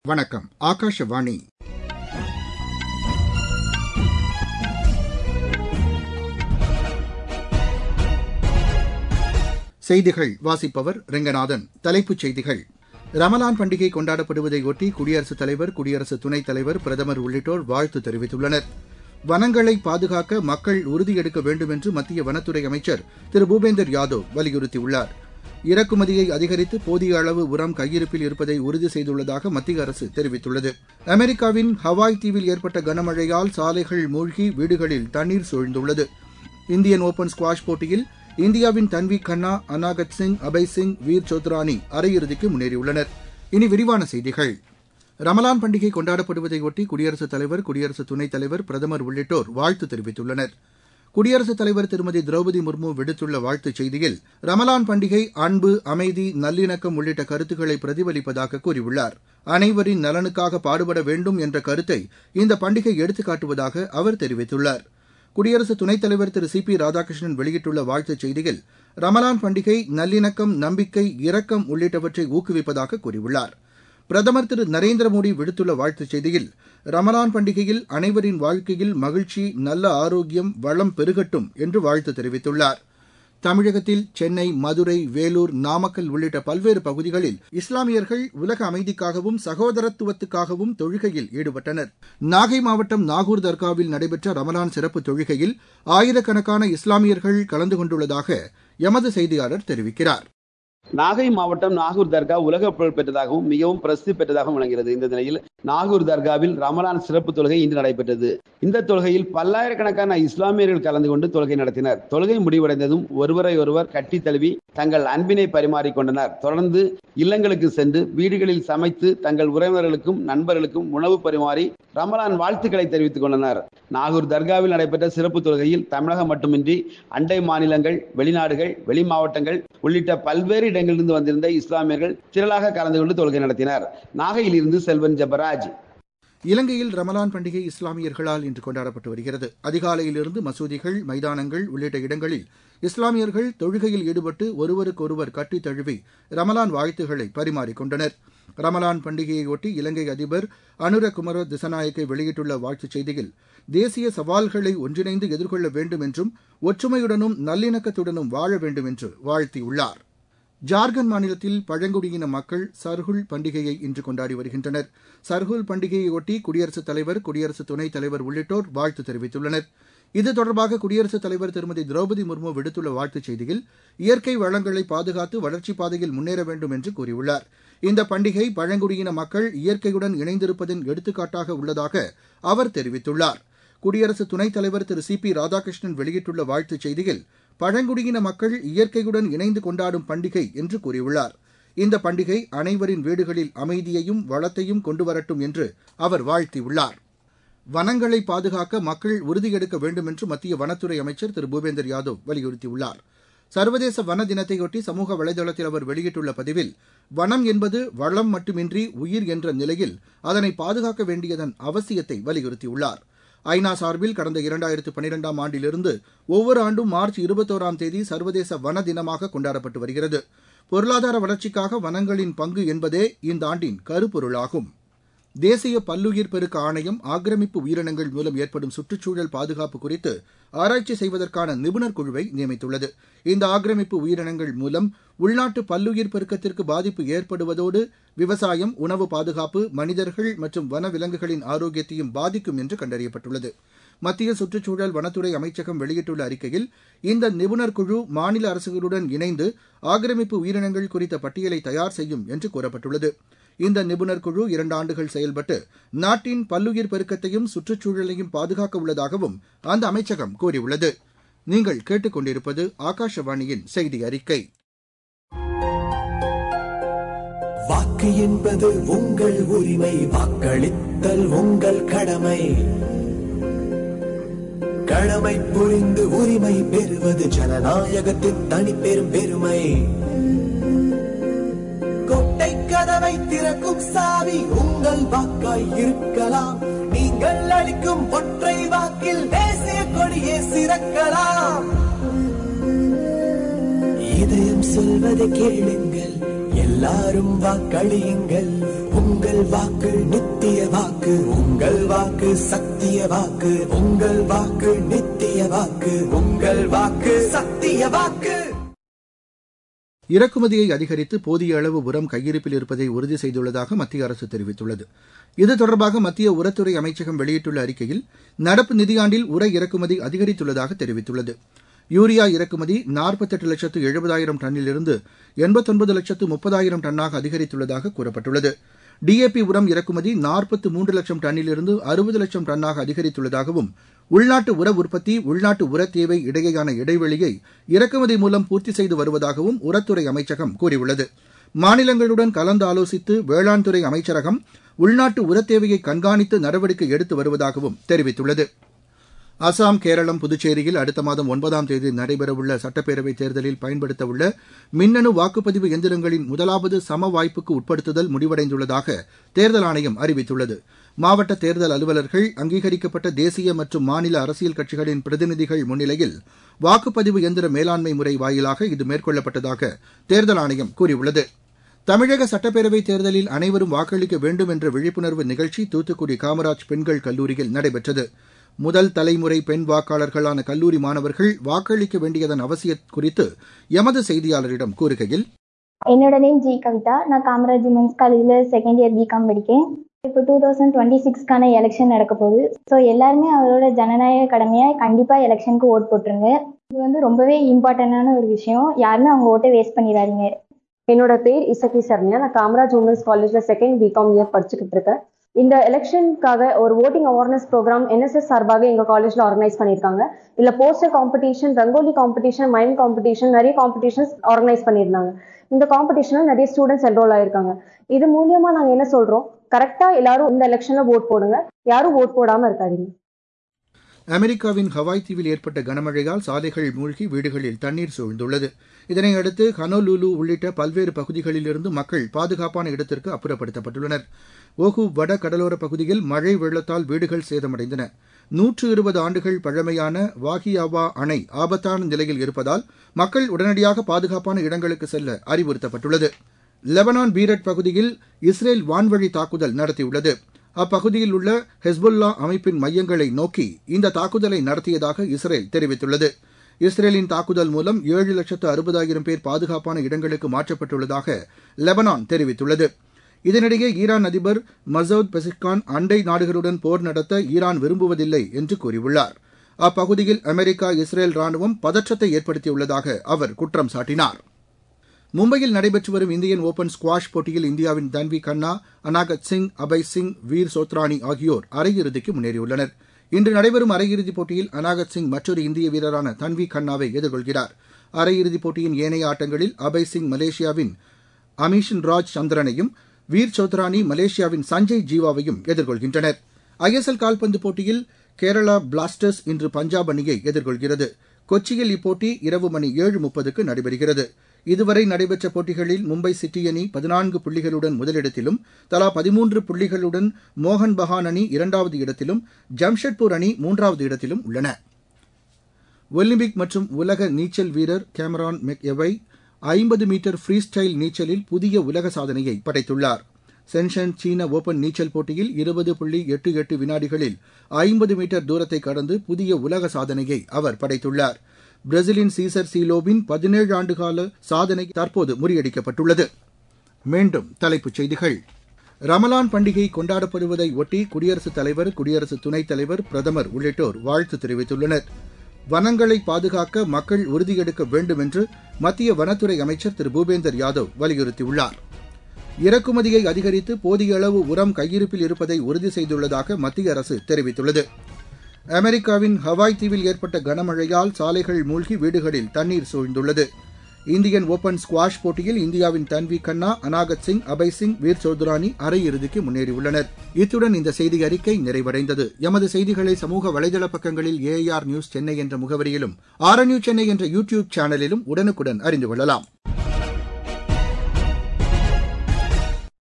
வணக்கம் ஆகாஷவாணி செய்திகள் வாசிப்பவர் ரெங்கநாதன் தலைப்புச் செய்திகள் ரமலான் பண்டிகை கொண்டாடப்படுவதையொட்டி குடியரசுத் தலைவர் குடியரசு துணைத் தலைவர் பிரதமர் உள்ளிட்டோர் வாழ்த்து தெரிவித்துள்ளனர் வனங்களை பாதுகாக்க மக்கள் உறுதியெடுக்க வேண்டும் என்று மத்திய வனத்துறை அமைச்சர் திரு பூபேந்தர் யாதவ் வலியுறுத்தியுள்ளார் இறக்குமதியை அதிகரித்து போதிய அளவு உரம் கையிருப்பில் இருப்பதை உறுதி செய்துள்ளதாக மத்திய அரசு தெரிவித்துள்ளது அமெரிக்காவின் ஹவாய் தீவில் ஏற்பட்ட கனமழையால் சாலைகள் மூழ்கி வீடுகளில் தண்ணீர் சூழ்ந்துள்ளது இந்தியன் ஓபன் ஸ்குவாஷ் போட்டியில் இந்தியாவின் தன்வி கண்ணா அனாகத் சிங் அபய் சிங் வீர் சோத்ரானி அரையிறுதிக்கு முன்னேறியுள்ளனர் இனி விரிவான செய்திகள் ரமலான் பண்டிகை கொண்டாடப்படுவதையொட்டி குடியரசுத் தலைவர் குடியரசு துணைத் தலைவர் பிரதமர் உள்ளிட்டோர் வாழ்த்து தெரிவித்துள்ளனர் குடியரசுத் தலைவர் திருமதி திரௌபதி முர்மு விடுத்துள்ள வாழ்த்துச் செய்தியில் ரமலான் பண்டிகை அன்பு அமைதி நல்லிணக்கம் உள்ளிட்ட கருத்துக்களை பிரதிபலிப்பதாக கூறியுள்ளார் அனைவரின் நலனுக்காக பாடுபட வேண்டும் என்ற கருத்தை இந்த பண்டிகை எடுத்துக்காட்டுவதாக அவர் தெரிவித்துள்ளார் குடியரசு துணைத் தலைவர் திரு சி பி ராதாகிருஷ்ணன் வெளியிட்டுள்ள வாழ்த்துச் செய்தியில் ரமலான் பண்டிகை நல்லிணக்கம் நம்பிக்கை இரக்கம் உள்ளிட்டவற்றை ஊக்குவிப்பதாக கூறியுள்ளார் பிரதமர் திரு நரேந்திர மோடி விடுத்துள்ள வாழ்த்துச் செய்தியில் ரமலான் பண்டிகையில் அனைவரின் வாழ்க்கையில் மகிழ்ச்சி நல்ல ஆரோக்கியம் வளம் பெருகட்டும் என்று வாழ்த்து தெரிவித்துள்ளார் தமிழகத்தில் சென்னை மதுரை வேலூர் நாமக்கல் உள்ளிட்ட பல்வேறு பகுதிகளில் இஸ்லாமியர்கள் உலக அமைதிக்காகவும் சகோதரத்துவத்துக்காகவும் தொழுகையில் ஈடுபட்டனர் நாகை மாவட்டம் நாகூர் தர்காவில் நடைபெற்ற ரமலான் சிறப்பு தொழுகையில் ஆயிரக்கணக்கான இஸ்லாமியர்கள் கலந்து கொண்டுள்ளதாக எமது செய்தியாளர் தெரிவிக்கிறார் நாகை மாவட்டம் நாகூர் தர்கா உலக புகழ் பெற்றதாகவும் மிகவும் பிரசித்தி பெற்றதாகவும் விளங்குகிறது இந்த நிலையில் நாகூர் தர்காவில் ரமலான் சிறப்பு தொழுகை இன்று நடைபெற்றது இந்த தொழுகையில் பல்லாயிரக்கணக்கான இஸ்லாமியர்கள் கலந்து கொண்டு தொழுகை நடத்தினர் தொழுகை முடிவடைந்ததும் ஒருவரை ஒருவர் கட்டி தழுவி தங்கள் அன்பினை பரிமாறிக்கொண்டனர் தொடர்ந்து இல்லங்களுக்கு சென்று வீடுகளில் சமைத்து தங்கள் உறவினர்களுக்கும் நண்பர்களுக்கும் உணவு பரிமாறி ரமலான் வாழ்த்துக்களை தெரிவித்துக் கொண்டனர் நாகூர் தர்காவில் நடைபெற்ற சிறப்பு தொழுகையில் தமிழகம் மட்டுமின்றி அண்டை மாநிலங்கள் வெளிநாடுகள் வெளி மாவட்டங்கள் உள்ளிட்ட பல்வேறு இடங்களிலிருந்து வந்திருந்த இஸ்லாமியர்கள் திரளாக கலந்து கொண்டு தொழுகை நடத்தினர் நாகையில் இருந்து செல்வன் ஜபராஜ் இலங்கையில் ரமலான் பண்டிகை இஸ்லாமியர்களால் இன்று கொண்டாடப்பட்டு வருகிறது அதிகாலையிலிருந்து மசூதிகள் மைதானங்கள் உள்ளிட்ட இடங்களில் இஸ்லாமியர்கள் தொழுகையில் ஈடுபட்டு ஒருவருக்கொருவர் கட்டி தழுவி ரமலான் வாழ்த்துக்களை பரிமாறிக்கொண்டனர் ரமலான் பண்டிகையையொட்டி இலங்கை அதிபர் அனுரகுமர திசநாயக்கை வெளியிட்டுள்ள வாழ்த்துச் செய்தியில் தேசிய சவால்களை ஒன்றிணைந்து எதிர்கொள்ள வேண்டும் என்றும் ஒற்றுமையுடனும் நல்லிணக்கத்துடனும் வாழ வேண்டும் என்று வாழ்த்தியுள்ளார் ஜார்க்கண்ட் மாநிலத்தில் பழங்குடியின மக்கள் சர்ஹுல் பண்டிகையை இன்று கொண்டாடி வருகின்றனர் சர்ஹுல் பண்டிகையையொட்டி குடியரசுத் தலைவர் குடியரசு துணைத் தலைவர் உள்ளிட்டோர் வாழ்த்து தெரிவித்துள்ளனர் இது தொடர்பாக குடியரசுத் தலைவர் திருமதி திரௌபதி முர்மு விடுத்துள்ள வாழ்த்துச் செய்தியில் இயற்கை வளங்களை பாதுகாத்து வளர்ச்சிப் பாதையில் முன்னேற வேண்டும் என்று கூறியுள்ளார் இந்த பண்டிகை பழங்குடியின மக்கள் இயற்கையுடன் இணைந்திருப்பதன் எடுத்துக்காட்டாக உள்ளதாக அவர் தெரிவித்துள்ளார் குடியரசு துணைத் தலைவர் திரு சி பி ராதாகிருஷ்ணன் வெளியிட்டுள்ள வாழ்த்துச் செய்தியில் பழங்குடியின மக்கள் இயற்கையுடன் இணைந்து கொண்டாடும் பண்டிகை என்று கூறியுள்ளார் இந்த பண்டிகை அனைவரின் வீடுகளில் அமைதியையும் வளத்தையும் கொண்டு வரட்டும் என்று அவர் வாழ்த்தியுள்ளார் வனங்களை பாதுகாக்க மக்கள் உறுதியெடுக்க வேண்டும் என்று மத்திய வனத்துறை அமைச்சர் திரு பூபேந்தர் யாதவ் வலியுறுத்தியுள்ளார் சர்வதேச வன தினத்தையொட்டி சமூக வலைதளத்தில் அவர் வெளியிட்டுள்ள பதிவில் வனம் என்பது வளம் மட்டுமின்றி உயிர் என்ற நிலையில் அதனை பாதுகாக்க வேண்டியதன் அவசியத்தை வலியுறுத்தியுள்ளார் ஐநா சார்பில் கடந்த இரண்டாயிரத்து பனிரெண்டாம் ஆண்டிலிருந்து ஒவ்வொரு ஆண்டும் மார்ச் இருபத்தோராம் தேதி சர்வதேச வன தினமாக கொண்டாடப்பட்டு வருகிறது பொருளாதார வளர்ச்சிக்காக வனங்களின் பங்கு என்பதே இந்த ஆண்டின் கருப்பொருளாகும் தேசிய பல்லுயிர் பெருக்க ஆணையம் ஆக்கிரமிப்பு உயிரினங்கள் மூலம் ஏற்படும் சுற்றுச்சூழல் பாதுகாப்பு குறித்து ஆராய்ச்சி செய்வதற்கான நிபுணர் குழுவை நியமித்துள்ளது இந்த ஆக்கிரமிப்பு உயிரினங்கள் மூலம் உள்நாட்டு பல்லுயிர் பெருக்கத்திற்கு பாதிப்பு ஏற்படுவதோடு விவசாயம் உணவு பாதுகாப்பு மனிதர்கள் மற்றும் வனவிலங்குகளின் ஆரோக்கியத்தையும் பாதிக்கும் என்று கண்டறியப்பட்டுள்ளது மத்திய சுற்றுச்சூழல் வனத்துறை அமைச்சகம் வெளியிட்டுள்ள அறிக்கையில் இந்த நிபுணர் குழு மாநில அரசுகளுடன் இணைந்து ஆக்கிரமிப்பு உயிரினங்கள் குறித்த பட்டியலை தயார் செய்யும் என்று கூறப்பட்டுள்ளது இந்த நிபுணர் குழு இரண்டு ஆண்டுகள் செயல்பட்டு நாட்டின் பல்லுயிர் பெருக்கத்தையும் சுற்றுச்சூழலையும் பாதுகாக்க உள்ளதாகவும் அந்த அமைச்சகம் கூறியுள்ளது நீங்கள் கேட்டுக்கொண்டிருப்பது ஆகாஷவாணியின் செய்தி அறிக்கை வாக்கு என்பது உங்கள் உரிமை வாக்களித்தல் உங்கள் கடமை கடமை புரிந்து உரிமை பெறுவது ஜனநாயகத்தின் தனி பெரும் பெருமை கொட்டை கதவை திறக்கும் சாவி உங்கள் வாக்காய் இருக்கலாம் நீங்கள் அளிக்கும் ஒற்றை வாக்கில் தேசிய கொடியே சிறக்கலாம் இதயம் சொல்வதை கேளுங்கள் எல்லா எல்லாரும் வாக்களியுங்கள் உங்கள் வாக்கு நித்திய வாக்கு உங்கள் வாக்கு சத்திய வாக்கு உங்கள் வாக்கு நித்திய வாக்கு உங்கள் வாக்கு சத்திய வாக்கு இறக்குமதியை அதிகரித்து போதிய அளவு உரம் கையிருப்பில் இருப்பதை உறுதி செய்துள்ளதாக மத்திய அரசு தெரிவித்துள்ளது இது தொடர்பாக மத்திய உரத்துறை அமைச்சகம் வெளியிட்டுள்ள அறிக்கையில் நடப்பு நிதியாண்டில் உர இறக்குமதி அதிகரித்துள்ளதாக தெரிவித்துள்ளது யூரியா இறக்குமதி நாற்பத்தெட்டு லட்சத்து எழுபதாயிரம் டன்னிலிருந்து எண்பத்தொன்பது லட்சத்து முப்பதாயிரம் டன்னாக அதிகரித்துள்ளதாக கூறப்பட்டுள்ளது டிஏபி உரம் இறக்குமதி நாற்பத்து மூன்று லட்சம் டன்னிலிருந்து அறுபது லட்சம் டன்னாக அதிகரித்துள்ளதாகவும் உள்நாட்டு உர உற்பத்தி உள்நாட்டு உர தேவை இடையேயான இடைவெளியை இறக்குமதி மூலம் பூர்த்தி செய்து வருவதாகவும் உரத்துறை அமைச்சகம் கூறியுள்ளது மாநிலங்களுடன் கலந்து ஆலோசித்து வேளாண் துறை அமைச்சரகம் உள்நாட்டு உரத் தேவையை கண்காணித்து நடவடிக்கை எடுத்து வருவதாகவும் தெரிவித்துள்ளது அசாம் கேரளம் புதுச்சேரியில் அடுத்த மாதம் ஒன்பதாம் தேதி நடைபெறவுள்ள சட்டப்பேரவைத் தேர்தலில் பயன்படுத்தவுள்ள மின்னணு வாக்குப்பதிவு எந்திரங்களின் முதலாவது சம வாய்ப்புக்கு உட்படுத்துதல் முடிவடைந்துள்ளதாக தேர்தல் ஆணையம் அறிவித்துள்ளது மாவட்ட தேர்தல் அலுவலர்கள் அங்கீகரிக்கப்பட்ட தேசிய மற்றும் மாநில அரசியல் கட்சிகளின் பிரதிநிதிகள் முன்னிலையில் வாக்குப்பதிவு எந்திர மேலாண்மை முறை வாயிலாக இது மேற்கொள்ளப்பட்டதாக தேர்தல் ஆணையம் கூறியுள்ளது தமிழக சட்டப்பேரவைத் தேர்தலில் அனைவரும் வாக்களிக்க வேண்டும் என்ற விழிப்புணர்வு நிகழ்ச்சி தூத்துக்குடி காமராஜ் பெண்கள் கல்லூரியில் நடைபெற்றது முதல் தலைமுறை பெண் வாக்காளர்களான கல்லூரி மாணவர்கள் வாக்களிக்க வேண்டியதன் அவசியம் குறித்து எமது செய்தியாளரிடம் கூறுகையில் என்னோட நேம் ஜி கவிதா நான் காமராஜ் உமன்ஸ் காலேஜில் செகண்ட் இயர் பிகாம் படிக்கேன் இப்போ டூ தௌசண்ட் டுவெண்ட்டி சிக்ஸ்க்கான எலெக்ஷன் நடக்க போகுது ஸோ எல்லாருமே அவரோட ஜனநாயக கடமையாக கண்டிப்பாக எலெக்ஷனுக்கு ஓட் போட்டுருங்க இது வந்து ரொம்பவே இம்பார்ட்டண்டான ஒரு விஷயம் யாருமே அவங்க ஓட்டை வேஸ்ட் பண்ணிடாதீங்க என்னோட பேர் இசக்கி சரண்யா நான் காமராஜ் உமன்ஸ் காலேஜ்ல செகண்ட் பிகாம் இயர் படிச்சுக்கிட்டு இருக்கேன் இந்த எலெக்ஷனுக்காக ஒரு ஓட்டிங் அவேர்னஸ் ப்ரோக்ராம் என்எஸ்எஸ் சார்பாக எங்க காலேஜ்ல ஆர்கனைஸ் பண்ணியிருக்காங்க இதுல poster competition rangoli competition mind competition நிறைய காம்படிஷன்ஸ் ஆர்கனைஸ் பண்ணியிருந்தாங்க இந்த காம்படிஷன்ல நிறைய ஸ்டூடெண்ட்ஸ் என்ரோல் ஆயிருக்காங்க இது மூலியமா நாங்க என்ன சொல்றோம் கரெக்டா எல்லாரும் இந்த எலெக்ஷன்ல ஓட் போடுங்க யாரும் ஓட் போடாம இருக்காதீங்க அமெரிக்காவின் ஹவாய் தீவில் ஏற்பட்ட கனமழையால் சாலைகள் மூழ்கி வீடுகளில் தண்ணீர் சூழ்ந்துள்ளது இதனையடுத்து ஹனோலுலு உள்ளிட்ட பல்வேறு பகுதிகளிலிருந்து மக்கள் பாதுகாப்பான இடத்திற்கு அப்புறப்படுத்தப்பட்டுள்ளனர் ஓகு வட கடலோர பகுதியில் மழை வெள்ளத்தால் வீடுகள் சேதமடைந்தன நூற்று இருபது ஆண்டுகள் பழமையான வாகியாவா அணை ஆபத்தான நிலையில் இருப்பதால் மக்கள் உடனடியாக பாதுகாப்பான இடங்களுக்கு செல்ல அறிவுறுத்தப்பட்டுள்ளது லெபனான் பீரட் பகுதியில் இஸ்ரேல் வான்வழி தாக்குதல் நடத்தியுள்ளது அப்பகுதியில் உள்ள ஹெஸ்புல்லா அமைப்பின் மையங்களை நோக்கி இந்த தாக்குதலை நடத்தியதாக இஸ்ரேல் தெரிவித்துள்ளது இஸ்ரேலின் தாக்குதல் மூலம் ஏழு லட்சத்து அறுபதாயிரம் பேர் பாதுகாப்பான இடங்களுக்கு மாற்றப்பட்டுள்ளதாக லெபனான் தெரிவித்துள்ளது இதனிடையே ஈரான் அதிபர் மசௌத் பெசிக்கான் அண்டை நாடுகளுடன் போர் நடத்த ஈரான் விரும்புவதில்லை என்று கூறியுள்ளார் அப்பகுதியில் அமெரிக்கா இஸ்ரேல் ராணுவம் பதற்றத்தை ஏற்படுத்தியுள்ளதாக அவர் குற்றம் சாட்டினார் மும்பையில் நடைபெற்று வரும் இந்தியன் ஓபன் ஸ்குவாஷ் போட்டியில் இந்தியாவின் தன்வி கண்ணா அனாகத் சிங் அபய் சிங் வீர் சோத்ரானி ஆகியோர் அரையிறுதிக்கு முன்னேறியுள்ளனர் இன்று நடைபெறும் அரையிறுதிப் போட்டியில் அனாகத் சிங் மற்றொரு இந்திய வீரரான தன்வி கண்ணாவை எதிர்கொள்கிறார் அரையிறுதிப் போட்டியின் ஏனைய ஆட்டங்களில் அபய் சிங் மலேசியாவின் அமீஷன் ராஜ் சந்திரனையும் வீர் சோத்ரானி மலேசியாவின் சஞ்சய் ஜீவாவையும் எதிர்கொள்கின்றனர் ஐஎஸ்எல் கால்பந்து போட்டியில் கேரளா பிளாஸ்டர்ஸ் இன்று பஞ்சாப் அணியை எதிர்கொள்கிறது கொச்சியில் இப்போட்டி இரவு மணி ஏழு முப்பதுக்கு நடைபெறுகிறது இதுவரை நடைபெற்ற போட்டிகளில் மும்பை சிட்டி அணி பதினான்கு புள்ளிகளுடன் முதலிடத்திலும் தலா பதிமூன்று புள்ளிகளுடன் மோகன் பகான் அணி இரண்டாவது இடத்திலும் ஜம்ஷெட்பூர் அணி மூன்றாவது இடத்திலும் உள்ளன ஒலிம்பிக் மற்றும் உலக நீச்சல் வீரர் கேமரான் மெக் எவை ஐம்பது மீட்டர் ஃப்ரீ ஸ்டைல் நீச்சலில் புதிய உலக சாதனையை படைத்துள்ளார் சென்ஷன் சீன ஓபன் நீச்சல் போட்டியில் இருபது புள்ளி எட்டு எட்டு வினாடிகளில் ஐம்பது மீட்டர் தூரத்தை கடந்து புதிய உலக சாதனையை அவர் படைத்துள்ளார் பிரேசிலின் சீசர் சீலோவின் பதினேழு ஆண்டுகால சாதனை தற்போது முறியடிக்கப்பட்டுள்ளது மீண்டும் தலைப்புச் செய்திகள் ரமலான் பண்டிகை கொண்டாடப்படுவதை ஒட்டி குடியரசுத் தலைவர் குடியரசு துணைத் தலைவர் பிரதமர் உள்ளிட்டோர் வாழ்த்து தெரிவித்துள்ளனர் வனங்களை பாதுகாக்க மக்கள் உறுதியெடுக்க வேண்டும் என்று மத்திய வனத்துறை அமைச்சர் திரு பூபேந்தர் யாதவ் வலியுறுத்தியுள்ளார் இறக்குமதியை அதிகரித்து போதிய அளவு உரம் கையிருப்பில் இருப்பதை உறுதி செய்துள்ளதாக மத்திய அரசு தெரிவித்துள்ளது அமெரிக்காவின் ஹவாய் தீவில் ஏற்பட்ட கனமழையால் சாலைகள் மூழ்கி வீடுகளில் தண்ணீர் சூழ்ந்துள்ளது இந்தியன் ஓபன் ஸ்குவாஷ் போட்டியில் இந்தியாவின் தன்வி கண்ணா அனாகத் சிங் அபய் சிங் வீர் சௌத்ரானி அரையிறுதிக்கு முன்னேறியுள்ளனர் இத்துடன் இந்த செய்தி அறிக்கை நிறைவடைந்தது எமது செய்திகளை சமூக வலைதள பக்கங்களில் ஏஆர் நியூஸ் சென்னை என்ற முகவரியிலும் ஆர் நியூஸ் சென்னை என்ற யூ டியூப் சேனலிலும் உடனுக்குடன் அறிந்து கொள்ளலாம்